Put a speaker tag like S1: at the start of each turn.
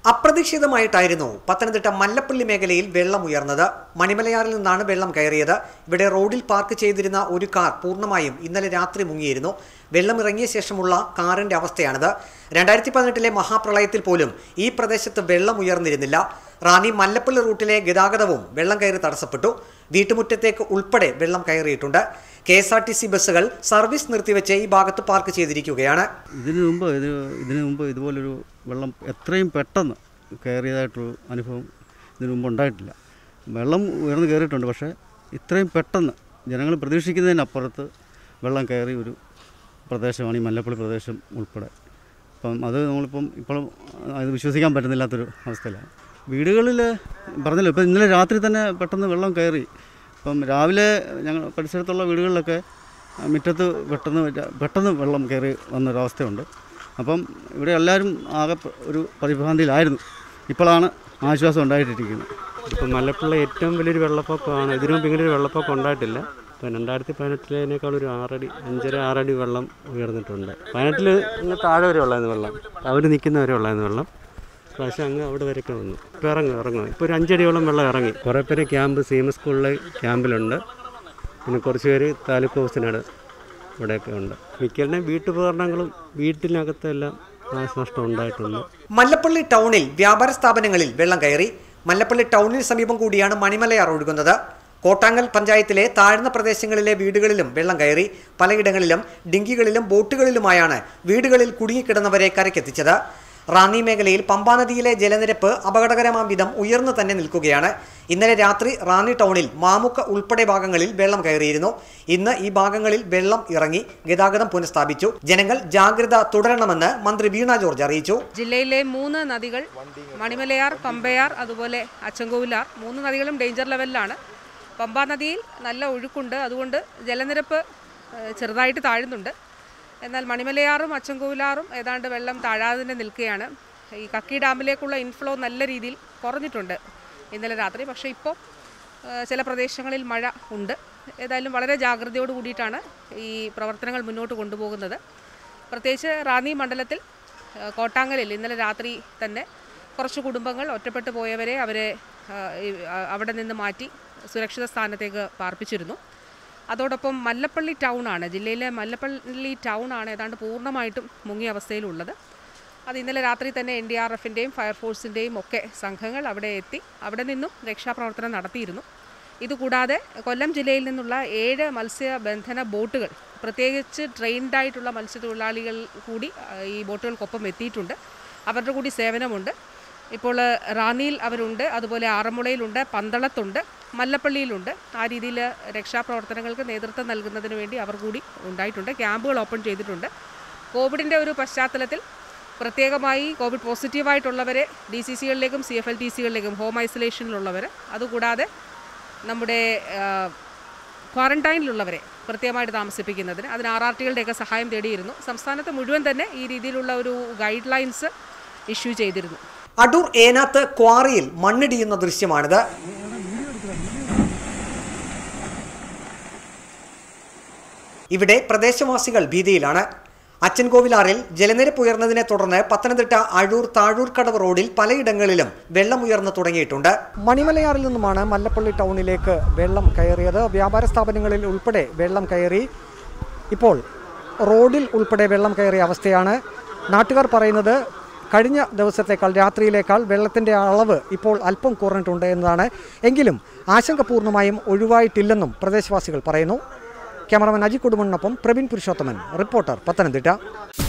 S1: അപ്രതീക്ഷിതമായിട്ടായിരുന്നു പത്തനംതിട്ട മല്ലപ്പള്ളി മേഖലയിൽ വെള്ളം ഉയർന്നത് മണിമലയാറിൽ നിന്നാണ് വെള്ളം കയറിയത് ഇവിടെ റോഡിൽ പാർക്ക് ചെയ്തിരുന്ന ഒരു കാർ പൂർണ്ണമായും ഇന്നലെ രാത്രി മുങ്ങിയിരുന്നു വെള്ളം ഇറങ്ങിയ ശേഷമുള്ള കാറിന്റെ അവസ്ഥയാണിത് രണ്ടായിരത്തി പതിനെട്ടിലെ മഹാപ്രളയത്തിൽ പോലും ഈ പ്രദേശത്ത് വെള്ളം ഉയർന്നിരുന്നില്ല റാന്നി മല്ലപ്പള്ളി റൂട്ടിലെ ഗതാഗതവും വെള്ളം കയറി തടസ്സപ്പെട്ടു വീട്ടുമുറ്റത്തേക്ക് ഉൾപ്പെടെ വെള്ളം കയറിയിട്ടുണ്ട് K S R T C ബസ്സുകൾ സർവീസ് നിർത്തിവെച്ച് ഈ ഭാഗത്ത് പാർക്ക് ചെയ്തിരിക്കുകയാണ്
S2: ഇതിനു മുമ്പ് ഇത് ഇതിനു മുമ്പ് ഇതുപോലൊരു വെള്ളം എത്രയും പെട്ടെന്ന് കയറിയതായിട്ടൊരു അനുഭവം ഇതിനു മുമ്പ് ഉണ്ടായിട്ടില്ല വെള്ളം ഉയർന്നു കയറിയിട്ടുണ്ട് പക്ഷേ ഇത്രയും പെട്ടെന്ന് ജനങ്ങൾ പ്രതീക്ഷിക്കുന്നതിനപ്പുറത്ത് വെള്ളം കയറി ഒരു പ്രദേശമാണ് ഈ മല്ലപ്പള്ളി പ്രദേശം ഉൾപ്പെടെ അപ്പം അത് നമ്മളിപ്പം ഇപ്പോഴും അത് വിശ്വസിക്കാൻ പറ്റുന്നില്ലാത്തൊരു അവസ്ഥയിലാണ് വീടുകളിൽ പറഞ്ഞല്ലോ ഇപ്പം ഇന്നലെ രാത്രി തന്നെ പെട്ടെന്ന് വെള്ളം കയറി ഇപ്പം രാവിലെ ഞങ്ങൾ പരിസരത്തുള്ള വീടുകളിലൊക്കെ ആ, മുറ്റത്ത് പെട്ടെന്ന് ര- പെട്ടെന്ന് വെള്ളം കയറി വന്നൊരവസ്ഥയുണ്ട് അപ്പം ഇവിടെ എല്ലാവരും ആകെ പ- ഒരു പരിഭ്രാന്തിയിലായിരുന്നു ഇപ്പോഴാണ് ആശ്വാസം ഉണ്ടായിട്ടിരിക്കുന്നത്
S3: ഇപ്പം മലപ്പുള്ള ഏറ്റവും വലിയൊരു വെള്ളപ്പൊക്കമാണ് ഇതിനു മുമ്പ് ഇങ്ങനെ ഒരു വെള്ളപ്പൊക്കം ഉണ്ടായിട്ടില്ല ഇപ്പം രണ്ടായിരത്തി പതിനെട്ടിലേനേക്കാൾ ഒരു ആറടി അഞ്ചര ആറടി വെള്ളം ഉയർന്നിട്ടുണ്ട് പതിനെട്ടിൽ ഇങ്ങ് താഴെ വരെ ഉള്ളായിരുന്നു വെള്ളം അവർ നിൽക്കുന്ന വരെ ഉള്ളായിരുന്നു വെള്ളം പ്രാവശ്യം അങ്ങ് അവിടെ വരെയൊക്കെ വന്നു ഇപ്പോൾ ഇറങ്ങും ഇറങ്ങും ഇപ്പോൾ ഒരു അഞ്ചടിയോളം വെള്ളം ഇറങ്ങി കുറേ പേര് ക്യാമ്പ് സി എം സ്കൂളിലെ ക്യാമ്പിലുണ്ട് പിന്നെ കുറച്ച് പേര് താലൂക്ക് ഹൗസിനട് ഇവിടെയൊക്കെ ഉണ്ട് മിക്കരുടെയും വീട്ടുപകരണങ്ങളും വീട്ടിനകത്തെല്ലാം നാശനഷ്ടം ഉണ്ടായിട്ടുണ്ട്
S1: മല്ലപ്പള്ളി ടൗണിൽ വ്യാപാര സ്ഥാപനങ്ങളിൽ വെള്ളം കയറി മല്ലപ്പള്ളി ടൗണിന് സമീപം കൂടിയാണ് മണിമലയാർ ഒഴുകുന്നത് കോട്ടാങ്ങൽ പഞ്ചായത്തിലെ താഴ്ന്ന പ്രദേശങ്ങളിലെ വീടുകളിലും വെള്ളം കയറി പലയിടങ്ങളിലും ഡിങ്കികളിലും ബോട്ടുകളിലുമായാണ് വീടുകളിൽ കുടുങ്ങിക്കിടന്നവരെ കരക്കെത്തിച്ചത് റാന്നി മേഖലയിൽ പമ്പാനദിയിലെ ജലനിരപ്പ് അപകടകരമാം വിധം ഉയർന്നു തന്നെ നിൽക്കുകയാണ് ഇന്നലെ രാത്രി റാന്നി ടൗണിൽ മാമുക്ക ഉൾപ്പെടെ ഭാഗങ്ങളിൽ വെള്ളം കയറിയിരുന്നു ഇന്ന് ഈ ഭാഗങ്ങളിൽ വെള്ളം ഇറങ്ങി ഗതാഗതം പുനഃസ്ഥാപിച്ചു ജനങ്ങൾ ജാഗ്രത തുടരണമെന്ന് മന്ത്രി വീണ ജോർജ് അറിയിച്ചു
S4: ജില്ലയിലെ മൂന്ന് നദികൾ മണിമലയാർ പമ്പയാർ അതുപോലെ അച്ചൻകോവിലാർ മൂന്ന് നദികളും ഡേഞ്ചർ ലെവലിലാണ് പമ്പാ നദിയിൽ നല്ല ഒഴുക്കുണ്ട് അതുകൊണ്ട് ജലനിരപ്പ് ഏഹ്, ചെറുതായിട്ട് താഴുന്നുണ്ട് എന്നാൽ മണിമലയാറും അച്ചൻകോവിലാറും ഏതാണ്ട് വെള്ളം താഴാതെ തന്നെ നിൽക്കുകയാണ് ഈ കക്കി ഡാമിലേക്കുള്ള ഇൻഫ്ലോ നല്ല രീതിയിൽ കുറഞ്ഞിട്ടുണ്ട് ഇന്നലെ രാത്രി പക്ഷേ ഇപ്പോൾ ഏഹ്, ചില പ്രദേശങ്ങളിൽ മഴ ഉണ്ട് ഏതായാലും വളരെ ജാഗ്രതയോട് കൂടിയിട്ടാണ് ഈ പ്രവർത്തനങ്ങൾ മുന്നോട്ട് കൊണ്ടുപോകുന്നത് പ്രത്യേകിച്ച് റാന്നി മണ്ഡലത്തിൽ ഏഹ്, കോട്ടാങ്ങലിൽ ഇന്നലെ രാത്രി തന്നെ കുറച്ച് കുടുംബങ്ങൾ ഒറ്റപ്പെട്ടു പോയവരെ അവരെ ഏഹ്, ഈ, അ- അവിടെ നിന്ന് മാറ്റി സുരക്ഷിത സ്ഥാനത്തേക്ക് പാർപ്പിച്ചിരുന്നു അതോടൊപ്പം മല്ലപ്പള്ളി ടൗൺ ആണ് ജില്ലയിലെ മല്ലപ്പള്ളി ടൗൺ ആണ് ഏതാണ്ട് പൂർണ്ണമായിട്ടും മുങ്ങിയ അവസ്ഥയിലുള്ളത് അത് ഇന്നലെ രാത്രി തന്നെ എൻ ഡി ആർ എഫിൻ്റെയും ഫയർഫോഴ്സിൻ്റെയും ഒക്കെ സംഘങ്ങൾ അവിടെ എത്തി അവിടെ നിന്നും രക്ഷാപ്രവർത്തനം നടത്തിയിരുന്നു ഇതുകൂടാതെ കൊല്ലം ജില്ലയിൽ നിന്നുള്ള ഏഴ് മത്സ്യബന്ധന ബോട്ടുകൾ പ്രത്യേകിച്ച് ട്രെയിൻഡ് ആയിട്ടുള്ള മത്സ്യത്തൊഴിലാളികൾ കൂടി ആ, ഈ ബോട്ടുകൾക്കൊപ്പം എത്തിയിട്ടുണ്ട് അവരുടെ കൂടി സേവനമുണ്ട് ഇപ്പോൾ റാന്നിയിൽ അവരുണ്ട് അതുപോലെ ആറന്മുളയിലുണ്ട് പന്തളത്തുണ്ട് മല്ലപ്പള്ളിയിലുണ്ട് ആ രീതിയിൽ രക്ഷാപ്രവർത്തനങ്ങൾക്ക് നേതൃത്വം നൽകുന്നതിന് വേണ്ടി അവർ കൂടി ഉണ്ടായിട്ടുണ്ട് ക്യാമ്പുകൾ ഓപ്പൺ ചെയ്തിട്ടുണ്ട് കോവിഡിൻ്റെ ഒരു പശ്ചാത്തലത്തിൽ പ്രത്യേകമായി കോവിഡ് പോസിറ്റീവായിട്ടുള്ളവരെ ഡി സി സികളിലേക്കും സി എഫ് എൽ ടി സികളിലേക്കും ഹോം ഐസൊലേഷനിലുള്ളവർ അതുകൂടാതെ നമ്മുടെ ആ, ക്വാറന്റൈനിലുള്ളവരെ പ്രത്യേകമായിട്ട് താമസിപ്പിക്കുന്നതിന് അതിന് ആർ ആർ ടികളുടെയൊക്കെ സഹായം തേടിയിരുന്നു സംസ്ഥാനത്ത് മുഴുവൻ തന്നെ ഈ രീതിയിലുള്ള ഒരു ഗൈഡ് ലൈൻസ് ഇഷ്യൂ ചെയ്തിരുന്നു
S1: അടൂർ ഏനാത്ത് ക്വാറിയിൽ മണ്ണിടിയുന്ന ദൃശ്യമാണിത് ഇവിടെ പ്രദേശവാസികൾ ഭീതിയിലാണ് അച്ചൻകോവിലാറിൽ ജലനിരപ്പ് ഉയർന്നതിനെ തുടർന്ന് പത്തനംതിട്ട അഴൂർ താഴൂർ കടവ് റോഡിൽ പലയിടങ്ങളിലും വെള്ളം ഉയർന്നു തുടങ്ങിയിട്ടുണ്ട് മണിമലയാറിൽ നിന്നുമാണ് മല്ലപ്പള്ളി ടൗണിലേക്ക് വെള്ളം കയറിയത് വ്യാപാര സ്ഥാപനങ്ങളിൽ ഉൾപ്പെടെ വെള്ളം കയറി ഇപ്പോൾ റോഡിൽ ഉൾപ്പെടെ വെള്ളം കയറിയ അവസ്ഥയാണ് നാട്ടുകാർ പറയുന്നത് കഴിഞ്ഞ ദിവസത്തേക്കാൾ രാത്രിയിലേക്കാൾ വെള്ളത്തിൻ്റെ അളവ് ഇപ്പോൾ അല്പം കുറഞ്ഞിട്ടുണ്ട് എന്നതാണ് എങ്കിലും ആശങ്ക പൂർണ്ണമായും ഒഴിവായിട്ടില്ലെന്നും പ്രദേശവാസികൾ പറയുന്നു ക്യാമറമാൻ അജി കുടുംബനൊപ്പം പ്രവീൺ പുരുഷോത്തമൻ റിപ്പോർട്ടർ പത്തനംതിട്ട